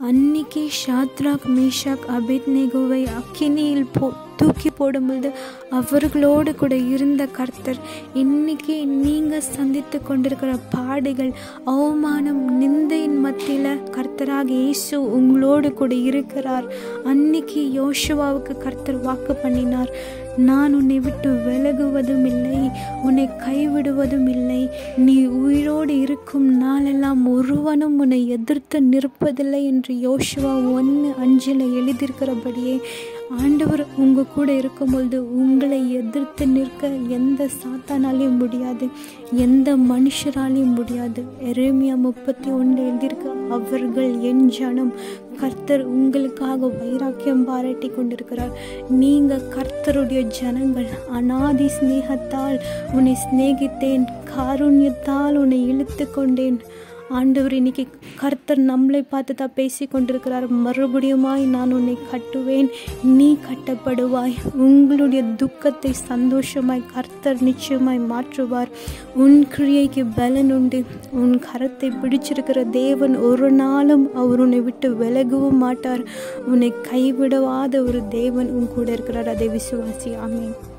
அன்னிக்கு ஷாத்ராக் மேஷாக் அபேத்நேகோவை அக்கினியில் போ தூக்கி போடும்பொழுது அவர்களோடு கூட இருந்த கர்த்தர் இன்னைக்கு நீங்கள் சந்தித்து கொண்டிருக்கிற பாடுகள் அவமானம் நிந்தையின் மத்தியில் கர்த்தராக இயேசு உங்களோடு கூட இருக்கிறார் அன்னைக்கு யோசுவாவுக்கு கர்த்தர் வாக்கு பண்ணினார் நான் உன்னை விட்டு விலகுவதும் இல்லை உன்னை கைவிடுவதும் இல்லை நீ உயிரோடு இருக்கும் நாளெல்லாம் ஒருவனும் உன்னை எதிர்த்து நிற்பதில்லை என்று யோசுவா ஒன்று அஞ்சில் எழுதியிருக்கிறபடியே ஆண்டவர் உங்கள் கூட இருக்கும்பொழுது உங்களை எதிர்த்து நிற்க எந்த சாத்தானாலையும் முடியாது எந்த மனுஷராலையும் முடியாது எரேமியா முப்பத்தி ஒன்று எழுதியிருக்கு அவர்கள் என் ஜனம் கர்த்தர் உங்களுக்காக வைராக்கியம் பாராட்டி கொண்டிருக்கிறார் நீங்கள் கர்த்தருடைய ஜனங்கள் அனாதி சிநேகத்தால் உன்னை சிநேகித்தேன் காருண்யத்தால் உன்னை இழுத்து கொண்டேன் ஆண்டவர் இன்னைக்கு கர்த்தர் நம்மளை பார்த்து தான் பேசி கொண்டிருக்கிறார் மறுபடியுமாய் நான் உன்னை கட்டுவேன் நீ கட்டப்படுவாய் உங்களுடைய துக்கத்தை சந்தோஷமாய் கர்த்தர் நிச்சயமாய் மாற்றுவார் உன் கிரியைக்கு பலன் உண்டு உன் கரத்தை பிடிச்சிருக்கிற தேவன் ஒரு நாளும் அவர் உன்னை விட்டு விலகவும் மாட்டார் உன்னை கைவிடவாத ஒரு தேவன் உன் கூட இருக்கிறார் அதை விசுவாசி ஆமேன்